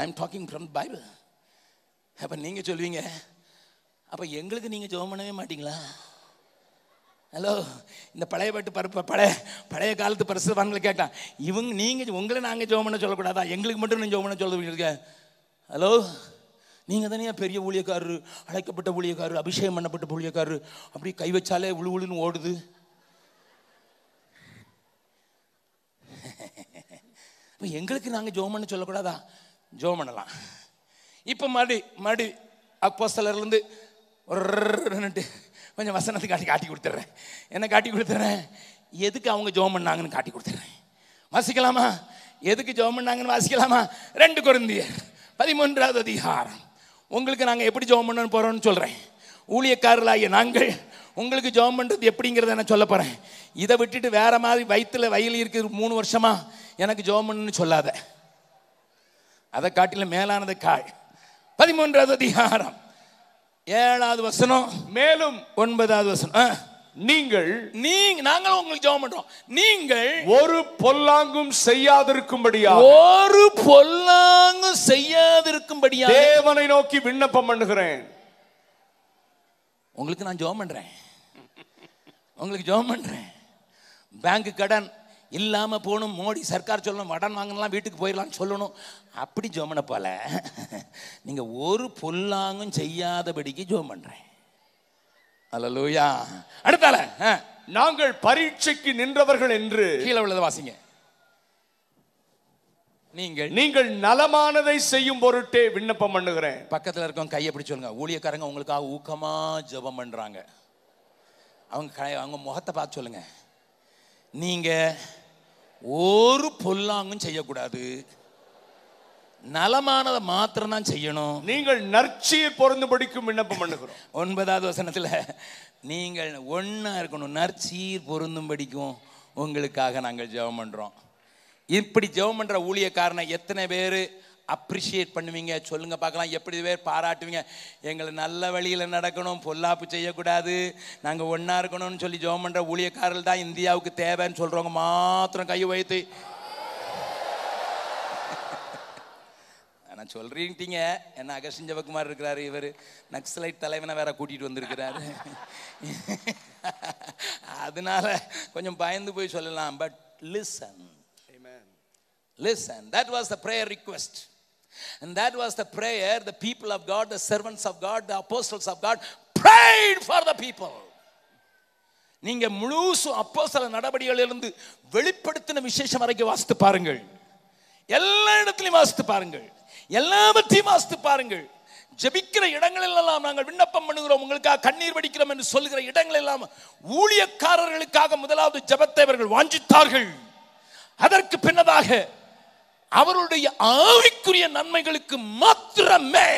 I'm talking from Bible அப்போ நீங்கள் சொல்வீங்க அப்போ எங்களுக்கு நீங்கள் ஜெபம் பண்ணவே மாட்டீங்களா ஹலோ இந்த பழைய பாட்டு பருப்பு பழைய பழைய காலத்து பரிசுவான்களை கேட்டான் இவங்க நீங்கள் உங்களை நாங்கள் ஜெபம் பண்ண சொல்லக்கூடாதா எங்களுக்கு மட்டும் நீங்கள் ஜெபம் பண்ண சொல்லுவீங்க ஹலோ நீங்கள் தானே பெரிய ஊழியக்காரரு அழைக்கப்பட்ட ஊழியக்காரரு அபிஷேகம் பண்ணப்பட்ட ஊழியக்காரரு அப்படி கை வச்சாலே உழு உழுன்னு ஓடுது இப்போ எங்களுக்கு நாங்கள் ஜோம் பண்ண சொல்லக்கூடாதா ஜோம் பண்ணலாம் இப்போ மறுபடி மறுபடி அப்போஸ்தலர்லேருந்து ஒரு கொஞ்சம் வசனத்தை காட்டி காட்டி கொடுத்துட்றேன் என்ன காட்டி கொடுத்துட்றேன் எதுக்கு அவங்க ஜோம் பண்ணாங்கன்னு காட்டி கொடுத்துட்றேன் வாசிக்கலாமா எதுக்கு ஜோம் பண்ணாங்கன்னு வாசிக்கலாமா ரெண்டு குருந்தியர் பதிமூன்றாவது அதிகாரம் உங்களுக்கு நாங்கள் எப்படி ஜோம் பண்ண போகிறோம்னு சொல்கிறேன் ஊழியக்காரர்களாகிய நாங்கள் உங்களுக்கு ஜோம் பண்ணுறது எப்படிங்கிறத நான் சொல்ல போகிறேன் இதை விட்டுட்டு வேற மாதிரி வயிற்றுல வயல் இருக்குது மூணு வருஷமா எனக்கு ஜோம் பண்ணுன்னு சொல்லாத அதை காட்டில மேலானது காய் பதிமூன்றாவது அதிகாரம் ஏழாவது வசனம் மேலும் ஒன்பதாவது வசனம் ஆ. நீங்கள் நீங்க நாங்களும் உங்களுக்கு ஜெபம் பண்றோம் நீங்கள் ஒரு பொல்லாங்கும் செய்யாதிருக்கும்படியா ஒரு பொல்லாங்கு செய்யாதிருக்கும்படியா தேவனை நோக்கி விண்ணப்பம் பண்ணுகிறேன் உங்களுக்கு நான் ஜெபம் பண்றேன் உங்களுக்கு ஜெபம் பண்றேன் பேங்க் கடன் இல்லாம போகணும் மோடி சர்க்கார் சொல்லணும் கடன் வாங்கலாம் வீட்டுக்கு போயிடலாம்னு சொல்லணும் அப்படி ஜெபம் பண்ண போல நீங்க ஒரு பொல்லாங்கும் செய்யாதபடிக்கு ஜெபம் பண்றேன் அல்லலூயா அடுத்தால ஆ, நாங்கள் பரீட்சைக்கு நின்றவர்கள் என்று கீழே உள்ளதை வாசிங்க நீங்கள் நீங்கள் நலமானதை செய்யும் பொருட்டே விண்ணப்பம் பண்ணுகிறேன் பக்கத்தில் இருக்கவங்க கையை பிடிச்சு சொல்லுங்க ஊழியக்காரங்க உங்களுக்காக ஊக்கமா ஜெபம் பண்றாங்க அவங்க கை அவங்க முகத்தை பார்த்து சொல்லுங்க நீங்க ஒரு பொல்லாங்கும் செய்யக்கூடாது நலமானதை மாத்திரம் தான் செய்யணும் நீங்கள் நற்சீர் பொருந்தும்படிக்கும் விண்ணப்பம் பண்ணுகிறோம் ஒன்பதாவது வசனத்தில் நீங்கள் ஒன்றா இருக்கணும் நற்சீர் பொருந்தும்படிக்கும் உங்களுக்காக நாங்கள் ஜெபம் பண்ணுறோம் இப்படி ஜெபம் பண்ணுற ஊழியக்காரனை எத்தனை பேர் அப்ரிஷியேட் பண்ணுவீங்க சொல்லுங்க பார்க்கலாம் எப்படி பேர் பாராட்டுவீங்க எங்களை நல்ல வழியில் நடக்கணும் பொல்லாப்பு செய்யக்கூடாது நாங்கள் ஒன்றா இருக்கணும்னு சொல்லி ஜெபம் பண்ணுற ஊழியக்காரர்கள் தான் இந்தியாவுக்கு தேவைன்னு சொல்கிறவங்க மாத்திரம் கை வைத்து நான் சொல்றீங்க என்ன அகஸ்டின் ஜெபக்குமார் இருக்கிறாரு இவர் நக்சலைட் தலைவனை வேற கூட்டிட்டு வந்திருக்கிறாரு அதனால கொஞ்சம் பயந்து போய் சொல்லலாம் but listen listen that was the prayer request and that was the prayer the people of god the servants of god the apostles of god prayed for the people நீங்க முழுசு அப்போ சில நடவடிக்கைகளிலிருந்து வெளிப்படுத்தின விசேஷம் வரைக்கும் வாசித்து பாருங்கள் எல்லா இடத்துலையும் வாசித்து பாருங்கள் எல்லாவற்றையும் வாசித்து பாருங்கள் ஜெபிக்கிற இடங்களில் எல்லாம் நாங்கள் விண்ணப்பம் பண்ணுகிறோம் உங்களுக்காக கண்ணீர் வடிக்கிறோம் என்று சொல்லுகிற இடங்கள் எல்லாம் ஊழியக்காரர்களுக்காக முதலாவது ஜெபத்தை அவர்கள் வாஞ்சித்தார்கள் அதற்கு பின்னதாக அவருடைய ஆவிக்குரிய நன்மைகளுக்கு மாத்திரமே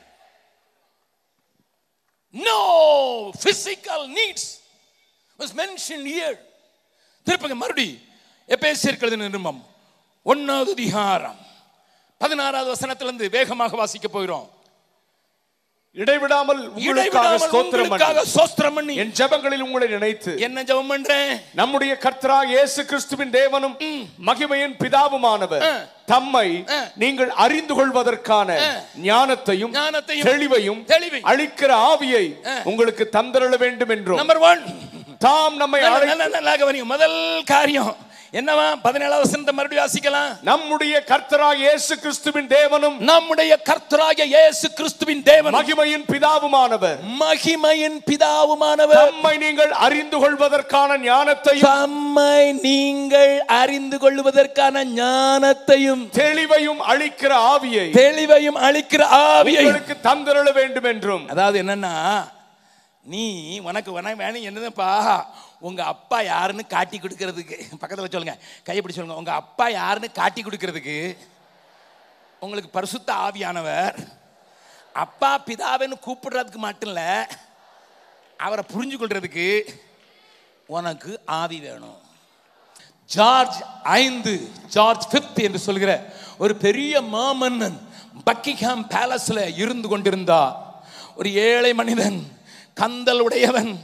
no physical needs was mentioned here திருப்பங்க மறுபடி எபேசியர் நிருபம் ஒன்னாவது அதிகாரம் பதினாறாவது வசனத்திலிருந்து வேகமாக வாசிக்க போகிறோம் இடைவிடாமல் உங்களுக்காக இடைவிடாமல் ஸ்தோத்திரம் உங்களுக்காக பண்ணி சோஸ்திரம் பண்ணி என் ஜெபங்களில் உங்களை நினைத்து என்ன ஜெபம் பண்றேன் நம்முடைய கர்த்தரா இயேசு கிறிஸ்துவின் தேவனும் மகிமையின் பிதாவுமானவர் தம்மை நீங்கள் அறிந்து கொள்வதற்கான ஞானத்தையும் ஞானத்தையும் தெளிவையும் தெளிவையும் அளிக்கிற ஆவியை உங்களுக்கு தந்தருள வேண்டும் என்றும் நம்பர் ஒன் தாம் நம்மை நல்ல அழை- நல்ல நல்லா கவனிங்க முதல் காரியம் என்னவா பதினேழாவது வசனத்தை மறுபடியும் வாசிக்கலாம் நம்முடைய கர்த்தரா இயேசு கிறிஸ்துவின் தேவனும் நம்முடைய கர்த்தராகிய இயேசு கிறிஸ்துவின் தேவன் மகிமையின் பிதாவுமானவர் மகிமையின் பிதாவுமானவர் தம்மை நீங்கள் அறிந்து கொள்வதற்கான ஞானத்தையும் தம்மை நீங்கள் அறிந்து கொள்வதற்கான ஞானத்தையும் தெளிவையும் அளிக்கிற ஆவியை தெளிவையும் அளிக்கிற ஆவியை உங்களுக்கு தந்தருள வேண்டும் என்றும் அதாவது என்னன்னா நீ உனக்கு உனக்கு வேணும் என்னதுப்பா உங்க அப்பா யாருன்னு காட்டி கொடுக்கறதுக்கு பக்கத்துல சொல்லுங்க கையை பிடி சொல்லுங்க உங்க அப்பா யாருன்னு காட்டி கொடுக்கறதுக்கு உங்களுக்கு பரிசுத்த ஆவியானவர் அப்பா பிதாவைன்னு கூப்பிடுறதுக்கு மட்டும் இல்ல அவரை புரிஞ்சு கொள்றதுக்கு உனக்கு ஆவி வேணும் ஜார்ஜ் ஐந்து ஜார்ஜ் ஃபிஃப்த் என்று சொல்கிற ஒரு பெரிய மாமன்னன் பக்கிங்ஹாம் பேலஸ்ல இருந்து கொண்டிருந்தார் ஒரு ஏழை மனிதன் கந்தல் உடையவன்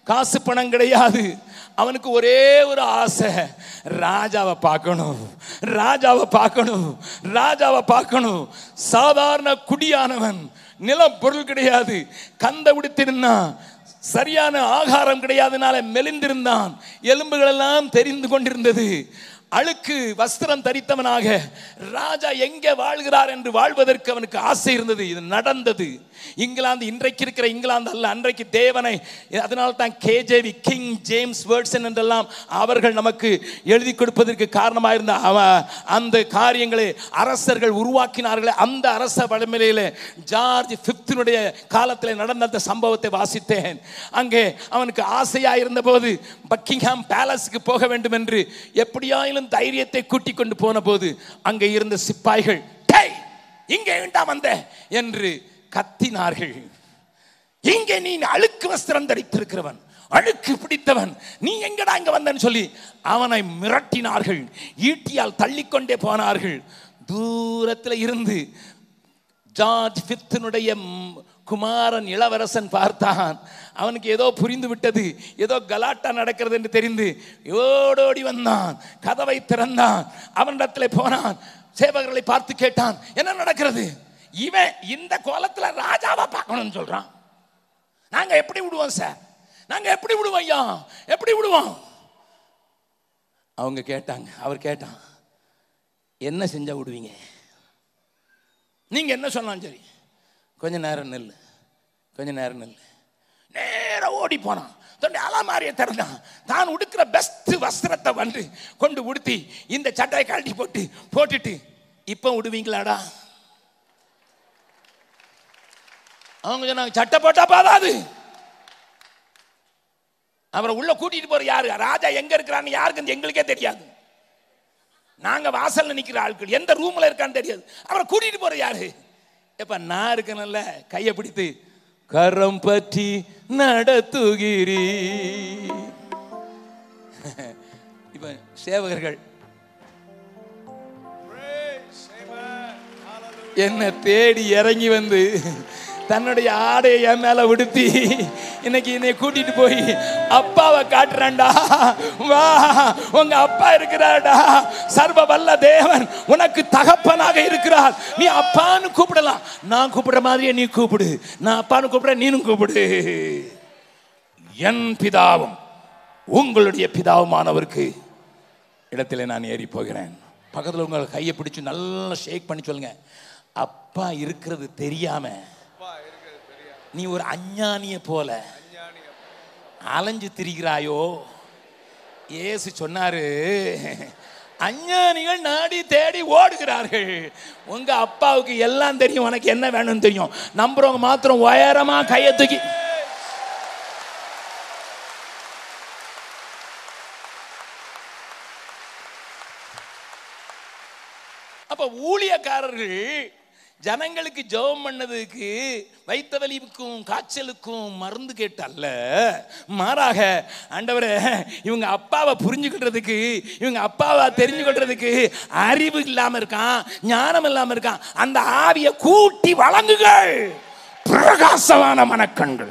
காசு பணம் கிடையாது அவனுக்கு ஒரே ஒரு ஆசை ராஜாவை பார்க்கணும் ராஜாவை பார்க்கணும் ராஜாவை பார்க்கணும் சாதாரண குடியானவன் நிலம் பொருள் கிடையாது கந்த உடுத்திருந்தான் சரியான ஆகாரம் கிடையாதனால மெலிந்திருந்தான் எலும்புகள் எல்லாம் தெரிந்து கொண்டிருந்தது அழுக்கு வஸ்திரம் தரித்தவனாக ராஜா எங்கே வாழ்கிறார் என்று வாழ்வதற்கு அவனுக்கு ஆசை இருந்தது இது நடந்தது இங்கிலாந்து இன்றைக்கு இருக்கிற இங்கிலாந்து அல்ல அன்றைக்கு தேவனை அதனால தான் கேஜேவி கிங் ஜேம்ஸ் வேர்ட்சன் என்றெல்லாம் அவர்கள் நமக்கு எழுதி கொடுப்பதற்கு காரணமாக இருந்த அவ அந்த காரியங்களை அரசர்கள் உருவாக்கினார்களே அந்த அரச வடநிலையில் ஜார்ஜ் பிப்தினுடைய காலத்தில் நடந்த அந்த சம்பவத்தை வாசித்தேன் அங்கே அவனுக்கு ஆசையாக இருந்தபோது பக்கிங்ஹாம் பேலஸுக்கு போக வேண்டும் என்று எப்படியாயிலும் தைரியத்தை கூட்டிக் கொண்டு போன போது அங்கே இருந்த சிப்பாய்கள் "டேய், இங்கே ஏண்டா வந்த என்று கத்தினார்கள் இங்கே நீ அழுக்கு வஸ்திரம் தரித்திருக்கிறவன் அழுக்கு பிடித்தவன் நீ எங்கடா இங்க வந்தன்னு சொல்லி அவனை மிரட்டினார்கள் ஈட்டியால் தள்ளிக்கொண்டே போனார்கள் தூரத்தில் இருந்து ஜார்ஜ் பிப்தனுடைய குமாரன் இளவரசன் பார்த்தான் அவனுக்கு ஏதோ புரிந்து விட்டது ஏதோ கலாட்டா நடக்கிறது என்று தெரிந்து ஓடோடி வந்தான் கதவை திறந்தான் அவனிடத்தில் போனான் சேவகர்களை பார்த்து கேட்டான் என்ன நடக்கிறது இவன் இந்த கோலத்துல ராஜாவை பார்க்கணும்னு சொல்றான் நாங்க எப்படி விடுவோம் சார் நாங்க எப்படி விடுவோம் ஐயா எப்படி விடுவோம் அவங்க கேட்டாங்க அவர் கேட்டான் என்ன செஞ்சா விடுவீங்க நீங்க என்ன சொன்னாலும் சரி கொஞ்ச நேரம் நெல் கொஞ்ச நேரம் நெல் நேரா ஓடி போனான் தன்னுடைய அலமாரியை திறந்தான் தான் உடுக்கிற பெஸ்ட் வஸ்திரத்தை வந்து கொண்டு உடுத்தி இந்த சட்டையை கழட்டி போட்டு போட்டுட்டு இப்போ விடுவீங்களாடா அவங்க சொன்னாங்க சட்டை போட்டா பாதாது அவரை உள்ள கூட்டிட்டு போற யாரு ராஜா எங்க இருக்கிறான்னு யாருக்குன்னு எங்களுக்கே தெரியாது நாங்க வாசல்ல நிக்கிற ஆட்கள் எந்த ரூம்ல இருக்கான்னு தெரியாது அவரை கூட்டிட்டு போற யாரு எப்ப நான் இருக்கணும்ல கையை பிடித்து கரம் பற்றி நடத்துகிறீ இப்ப சேவகர்கள் என்ன தேடி இறங்கி வந்து தன்னுடைய ஆடையை என் மேல உடுத்தி இன்னைக்கு என்னை கூட்டிட்டு போய் அப்பாவை காட்டுறான்டா வா உங்க அப்பா இருக்கிறாடா சர்வ வல்ல தேவன் உனக்கு தகப்பனாக இருக்கிறார் நீ அப்பான்னு கூப்பிடலாம் நான் கூப்பிடுற மாதிரியே நீ கூப்பிடு நான் அப்பான்னு கூப்பிட நீனும் கூப்பிடு என் பிதாவும் உங்களுடைய பிதாவுமானவருக்கு இடத்துல நான் ஏறி போகிறேன் பக்கத்தில் உங்கள் கையை பிடிச்சு நல்லா ஷேக் பண்ணி சொல்லுங்க அப்பா இருக்கிறது தெரியாம நீ ஒரு அஞ்ஞானிய போல அலைஞ்சு திரிகிறாயோ இயேசு சொன்னாரு அஞ்ஞானிகள் நாடி தேடி ஓடுகிறார்கள் உங்க அப்பாவுக்கு எல்லாம் தெரியும் உனக்கு என்ன வேணும்னு தெரியும் நம்புறவங்க மாத்திரம் உயரமா கையை தூக்கி அப்ப ஊழியக்காரர்கள் ஜனங்களுக்கு ஜெபம் பண்ணதுக்கு வைத்த வலிக்கும் காய்ச்சலுக்கும் மருந்து கேட்டல்ல மாறாக ஆண்டவரே இவங்க அப்பாவை புரிஞ்சுக்கிட்டதுக்கு இவங்க அப்பாவை தெரிஞ்சுக்கிட்டதுக்கு அறிவு இல்லாம இருக்கான் ஞானம் இல்லாம இருக்கான் அந்த ஆவியை கூட்டி வழங்குகள் பிரகாசமான மனக்கண்கள்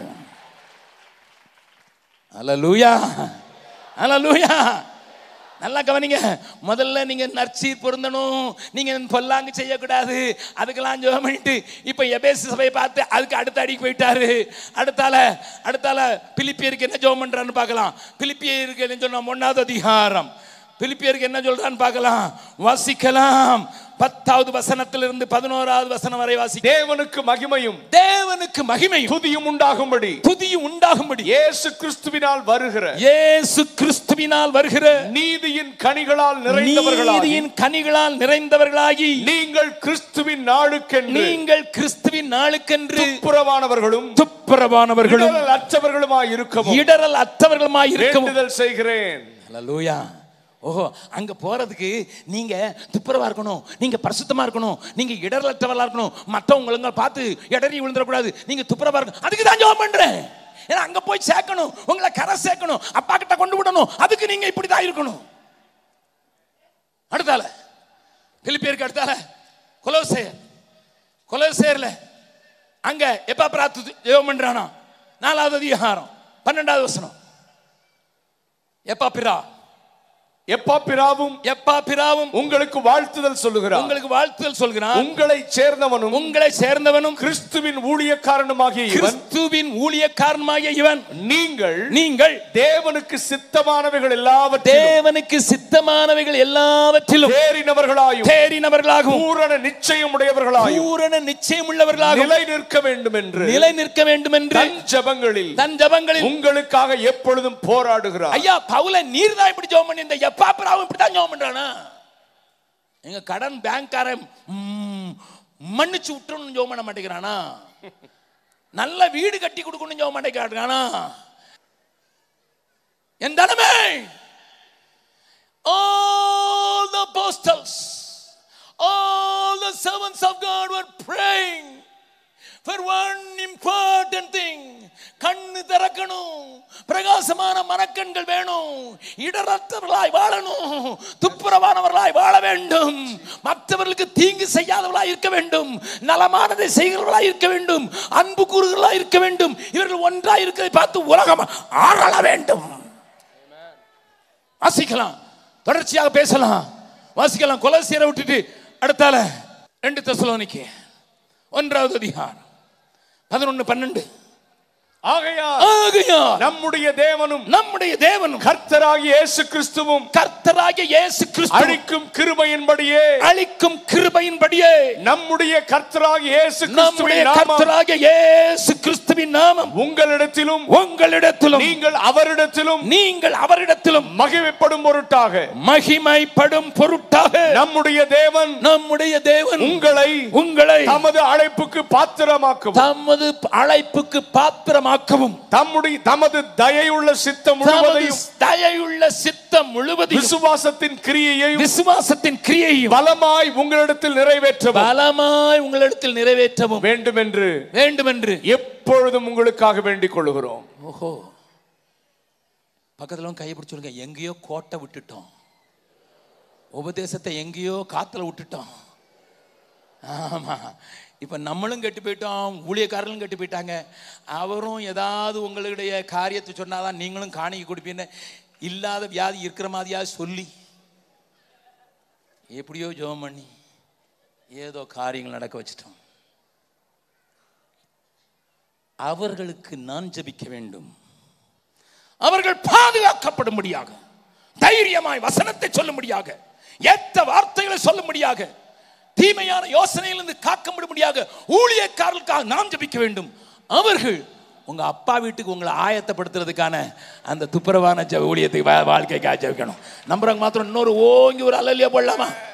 அலலூயா அலலூயா நல்லா கவனிங்க முதல்ல நீங்க நற்சீர் பொருந்தணும் நீங்க பொல்லாங்கு செய்யக்கூடாது அதுக்கெல்லாம் ஜெபம் பண்ணிட்டு இப்ப எபேசு சபையை பார்த்து அதுக்கு அடுத்த அடிக்கு போயிட்டாரு அடுத்தால அடுத்தால பிலிப்பியருக்கு என்ன ஜெபம் பண்றான்னு பார்க்கலாம் பிலிப்பியருக்கு என்ன சொன்னா ஒன்னாவது அதிகாரம் பிலிப்பியருக்கு என்ன சொல்றான்னு பார்க்கலாம் வாசிக்கலாம் பத்தாவது வசனத்திலிருந்து பதினோராவது வசனம் வரை வாசி தேவனுக்கு மகிமையும் தேவனுக்கு மகிமையும் துதியும் உண்டாகும்படி துதியும் உண்டாகும்படி இயேசு கிறிஸ்துவினால் வருகிற இயேசு கிறிஸ்துவினால் வருகிற நீதியின் கனிகளால் நிறைந்தவர்களாகி நீதியின் கனிகளால் நிறைந்தவர்களாகி நீங்கள் கிறிஸ்துவின் நாளுக்கென்று நீங்கள் கிறிஸ்துவின் நாளுக்கென்று துப்புரவானவர்களும் துப்புரவானவர்களும் இடரல் அற்றவர்களுமாய் இருக்கவும் இடரல் அற்றவர்களுமாய் இருக்கவும் வேண்டுதல் செய்கிறேன் ஹalleluya ஓஹோ அங்க போறதுக்கு நீங்க துப்புரவா இருக்கணும் நீங்க பரிசுத்தமா இருக்கணும் நீங்க இடரலற்றவர்களா இருக்கணும் மற்றவங்க ஒழுங்கா பார்த்து இடறி விழுந்துடக்கூடாது நீங்க துப்புரவா இருக்கணும் அதுக்கு தான் ஜெபம் பண்றேன் ஏன்னா அங்க போய் சேர்க்கணும் உங்களை கரை சேர்க்கணும் அப்பா கிட்ட கொண்டு விடணும் அதுக்கு நீங்க இப்படி தான் இருக்கணும் அடுத்தால பிலிப்பியருக்கு அடுத்தால கொலோசேர் கொலோசேர்ல அங்க எப்ப பிரார்த்து ஜெபம் பண்றானா நாலாவது அதிகாரம் பன்னெண்டாவது வசனம் எப்பா பிரா எப்பா பிராவும் எப்பா பிராவும் உங்களுக்கு வாழ்த்துதல் சொல்லுகிறார் உங்களுக்கு வாழ்த்துதல் சொல்கிறான் உங்களை சேர்ந்தவனும் உங்களை சேர்ந்தவனும் கிறிஸ்துவின் ஊழியக்காரனுமாகிய இவன் கிறிஸ்துவின் ஊழியக்காரனாகிய இவன் நீங்கள் நீங்கள் தேவனுக்கு சித்தமானவைகள் எல்லாவற்றையும் தேவனுக்கு சித்தமானவைகள் எல்லாவற்றிலும் தேறினவர்களாயும் தேறினவர்களாகவும் பூரண நிச்சயம் உடையவர்களாயும் பூரண நிச்சயம் உள்ளவர்களாகவும் நிலை நிற்க வேண்டும் என்று நிலை நிற்க வேண்டும் என்று தன் ஜபங்களில் தன் ஜபங்களில் உங்களுக்காக எப்பொழுதும் போராடுகிறார் ஐயா பவுல நீர் தான் இப்படி ஜெபம் பண்ணி இந்த எப்பாப்பராவும் இப்படி தான் ஜெபம் பண்றானா எங்க கடன் பேங்க்காரன் ம், மன்னிச்சு விட்டுறணும் ஜெபம் பண்ண மாட்டேங்கிறானா நல்ல வீடு கட்டி கொடுக்கணும் ஜெபம் மாட்டேங்கிறானா என் தனமே all the apostles all the servants of God were praying for one important thing கண்ணு திறக்கணும் பிரகாசமான மனக்கண்கள் வேணும் இடரற்றவர்களாய் வாழணும் துப்புரவானவர்களாய் வாழ வேண்டும் மற்றவர்களுக்கு தீங்கு செய்யாதவர்களாய் இருக்க வேண்டும் நலமானதை செய்கிறவர்களாய் இருக்க வேண்டும் அன்பு கூறுகிறவர்களாய் இருக்க வேண்டும் இவர்கள் ஒன்றாய் இருக்கிறதை பார்த்து உலகம் ஆள வேண்டும் வாசிக்கலாம் தொடர்ச்சியாக பேசலாம் வாசிக்கலாம் கொலசீரை விட்டுட்டு அடுத்தால ரெண்டு தெசலோனிக்கு ஒன்றாவது அதிகாரம் பதினொன்னு பன்னெண்டு ஆகையால் ஆகையால் நம்முடைய தேவனும் நம்முடைய தேவனும் கர்த்தராகிய இயேசு கிறிஸ்துவும் கர்த்தராகிய இயேசு கிறிஸ்து அழிக்கும் கிருபையின்படியே அளிக்கும் கிருபையின்படியே நம்முடைய கர்த்தராகிய இயேசு நம்முடைய கிறிஸ்துவின் நாமம் கர்த்தராகிய இயேசு கிறிஸ்துவின் நாமம் உங்களிடத்திலும் உங்களிடத்திலும் நீங்கள் அவரிடத்திலும் நீங்கள் அவரிடத்திலும் மகிமைப்படும் பொருட்டாக மகிமைப்படும் பொருட்டாக நம்முடைய தேவன் நம்முடைய தேவன் உங்களை உங்களை தமது அழைப்புக்கு பாத்திரமாக்கவும் தமது அழைப்புக்கு பாத்திரமாக்கவும் தம்முடைய தமது தயையுள்ள சித்தம் தமது முழுவதையும் தயையுள்ள சித்தம் முழுவதையும் விசுவாசத்தின் கிரியையையும் விசுவாசத்தின் கிரியையும் பலமாய் உங்களிடத்தில் நிறைவேற்றவும் பலமாய் உங்களிடத்தில் நிறைவேற்றவும் வேண்டும் என்று வேண்டும் என்று எப்பொழுதும் உங்களுக்காக வேண்டிக் கொள்கிறோம் ஓஹோ பக்கத்துல கை பிடிச்சு சொல்லுங்க எங்கேயோ கோட்டை விட்டுட்டோம் உபதேசத்தை எங்கேயோ காத்துல விட்டுட்டோம் ஆமா இப்ப நம்மளும் கெட்டு போயிட்டோம் ஊழியக்காரர்களும் கெட்டு போயிட்டாங்க அவரும் ஏதாவது உங்களுடைய காரியத்தை சொன்னாதான் நீங்களும் காணிக்கை கொடுப்பீங்க இல்லாத வியாதி இருக்கிற மாதிரியாவது சொல்லி எப்படியோ ஜெபம் பண்ணி ஏதோ காரியங்கள் நடக்க வச்சிட்டோம் அவர்களுக்கு நான் ஜெபிக்க வேண்டும் அவர்கள் பாதுகாக்கப்படும்படியாக தைரியமாய் வசனத்தை சொல்லும்படியாக ஏத்த வார்த்தைகளை சொல்லும்படியாக தீமையான யோசனையிலிருந்து காக்கப்படும்படியாக ஊழியக்காரர்களுக்காக நாம் ஜெபிக்க வேண்டும் அவர்கள் உங்க அப்பா வீட்டுக்கு உங்களை ஆயத்தப்படுத்துறதுக்கான அந்த துப்புரவான ஜெப ஊழியத்துக்கு வா- வாழ்க்கைக்காக ஜெபிக்கணும் நம்புறவங்க மாத்திரம் இன்னொரு ஓங்கி ஒரு அலலியா போடலாமா